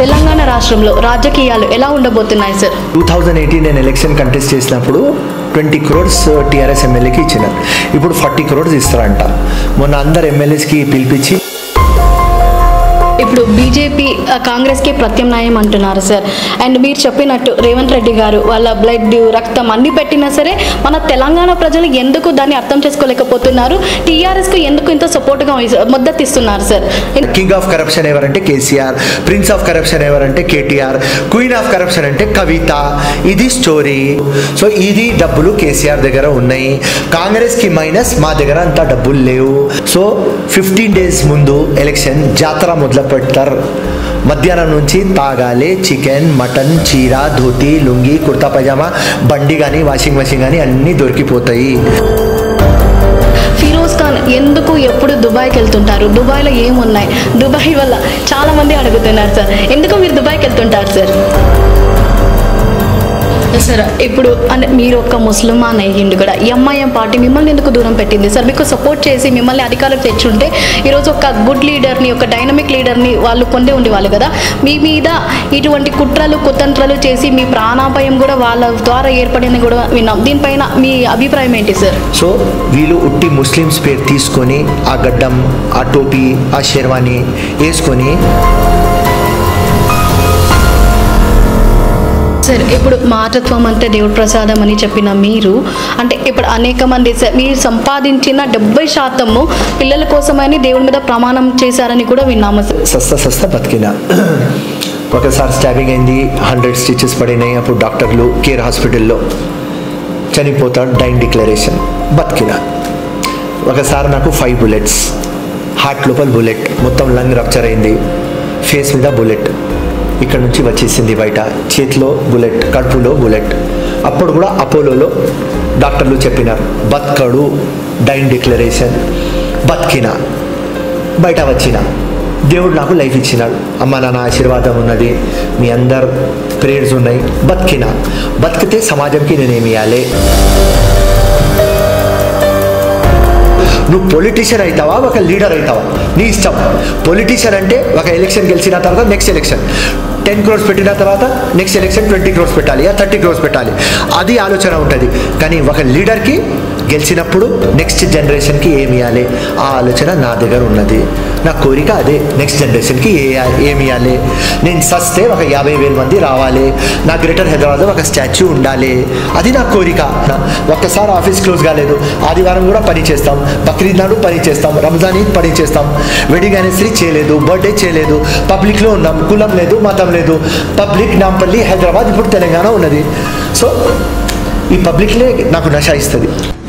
తెలంగాణ రాష్ట్రంలో రాజకీయాలు ఎలా ఉండబోతున్నాయి సార్ టూ థౌజండ్ ఎయిటీన్ నేను ఎలక్షన్ కంటెస్ట్ చేసినప్పుడు ట్వంటీ క్రోర్స్ టీఆర్ఎస్ ఎమ్మెల్యేకి ఇచ్చినారు ఇప్పుడు ఫార్టీ క్రోర్స్ ఇస్తారంట మొన్న అందరు ఎమ్మెల్యేస్కి పిలిపించి ఇప్పుడు బీజేపీ ఆ, కాంగ్రెస్కి ప్రత్యామ్నాయం అంటున్నారు సార్ అండ్ మీరు చెప్పినట్టు రేవంత్ రెడ్డి గారు వాళ్ళ బ్లడ్ రక్తం అన్ని పెట్టినా సరే మన తెలంగాణ ప్రజలు ఎందుకు దాన్ని అర్థం చేసుకోలేకపోతున్నారు టీఆర్ఎస్కు ఎందుకు ఇంత సపోర్ట్గా మద్దతు ఇస్తున్నారు సార్ కింగ్ ఆఫ్ కరప్షన్ ఎవరంటే కేసీఆర్ ప్రిన్స్ ఆఫ్ కరప్షన్ ఎవరంటే కేటీఆర్ క్వీన్ ఆఫ్ కరప్షన్ అంటే కవిత ఇది స్టోరీ సో ఇది డబ్బులు కేసీఆర్ దగ్గర ఉన్నాయి కాంగ్రెస్కి మైనస్ మా దగ్గర అంత డబ్బులు లేవు సో ఫిఫ్టీన్ డేస్ ముందు ఎలక్షన్ జాతర మొదలు పెడతారు మధ్యాహ్నం నుంచి తాగాలి చికెన్ మటన్ చీర ధోతి లుంగి కుర్తా పైజామా బండి కానీ వాషింగ్ మెషిన్ కానీ అన్నీ దొరికిపోతాయి ఫిరోజ్ ఖాన్ ఎందుకు ఎప్పుడు దుబాయ్కి వెళ్తుంటారు దుబాయ్లో ఏమున్నాయి దుబాయ్ వల్ల చాలా మంది అడుగుతున్నారు సార్ ఎందుకు మీరు దుబాయ్కి వెళ్తుంటారు సార్ సార్ ఇప్పుడు అంటే మీరు ఒక ముస్లిమాన్ అయ్యిండు కూడా ఎంఐఎం పార్టీ మిమ్మల్ని ఎందుకు దూరం పెట్టింది సార్ మీకు సపోర్ట్ చేసి మిమ్మల్ని అధికారం తెచ్చుంటే ఈరోజు ఒక గుడ్ లీడర్ని ఒక డైనమిక్ లీడర్ని వాళ్ళు పొందే ఉండేవాళ్ళు కదా మీ మీద ఇటువంటి కుట్రలు కుతంత్రాలు చేసి మీ ప్రాణాపాయం కూడా వాళ్ళ ద్వారా ఏర్పడింది కూడా విన్నాం దీనిపైన మీ అభిప్రాయం ఏంటి సార్ సో వీళ్ళు ఉట్టి ముస్లిమ్స్ పేరు తీసుకొని ఆ గడ్డం ఆ టోపీ ఆ షెర్వాని వేసుకొని సార్ ఇప్పుడు మాతృత్వం అంటే దేవుడి ప్రసాదం అని చెప్పిన మీరు అంటే ఇప్పుడు అనేక మంది సార్ మీరు సంపాదించిన డెబ్బై శాతము పిల్లల కోసమని దేవుడి మీద ప్రమాణం చేశారని కూడా విన్నాము సార్ సస్త సస్త బతికిన ఒకసారి స్టాబింగ్ అయింది హండ్రెడ్ స్టిచెస్ పడినాయి అప్పుడు డాక్టర్లు కేర్ హాస్పిటల్లో చనిపోతాడు డైన్ డిక్లరేషన్ బతికిన ఒకసారి నాకు ఫైవ్ బుల్లెట్స్ హార్ట్ లోపల బుల్లెట్ మొత్తం లంగ్ రప్చర్ అయింది ఫేస్ మీద బుల్లెట్ ఇక్కడ నుంచి వచ్చేసింది బయట చేతిలో బుల్లెట్ కడుపులో బుల్లెట్ అప్పుడు కూడా అపోలోలో డాక్టర్లు చెప్పినారు బతకడు డైన్ డిక్లరేషన్ బతికిన బయట వచ్చిన దేవుడు నాకు లైఫ్ ఇచ్చినాడు అమ్మ నాన్న ఆశీర్వాదం ఉన్నది మీ అందరు ప్రేయర్స్ ఉన్నాయి బతికిన బతికితే సమాజంకి నేనేమి ఇవ్వాలి నువ్వు పొలిటీషియన్ అవుతావా ఒక లీడర్ అవుతావా నీ ఇష్టం పొలిటీషియన్ అంటే ఒక ఎలక్షన్ గెలిచిన తర్వాత నెక్స్ట్ ఎలక్షన్ టెన్ క్రోర్స్ పెట్టిన తర్వాత నెక్స్ట్ ఎలక్షన్ ట్వంటీ క్రోర్స్ పెట్టాలి థర్టీ క్రోర్స్ పెట్టాలి అది ఆలోచన ఉంటుంది కానీ ఒక లీడర్కి గెలిచినప్పుడు నెక్స్ట్ జనరేషన్కి ఏమి ఇవ్వాలి ఆ ఆలోచన నా దగ్గర ఉన్నది నా కోరిక అదే నెక్స్ట్ జనరేషన్కి ఏ ఏమి ఇవ్వాలి నేను సస్తే ఒక యాభై వేల మంది రావాలి నా గ్రేటర్ హైదరాబాద్లో ఒక స్టాచ్యూ ఉండాలి అది నా కోరిక నా- ఒక్కసారి ఆఫీస్ క్లోజ్ కాలేదు ఆదివారం కూడా పని చేస్తాం బక్రీద్ నాడు పని చేస్తాం రంజాన్ ఈద్ పని చేస్తాం వెడ్డింగ్ యానివర్సరీ చేయలేదు బర్త్డే చేయలేదు పబ్లిక్లో ఉన్నాం కులం లేదు మతం లేదు పబ్లిక్ నాంపల్లి హైదరాబాద్ ఇప్పుడు తెలంగాణ ఉన్నది సో ఈ పబ్లిక్లే నాకు నష ఇస్తుంది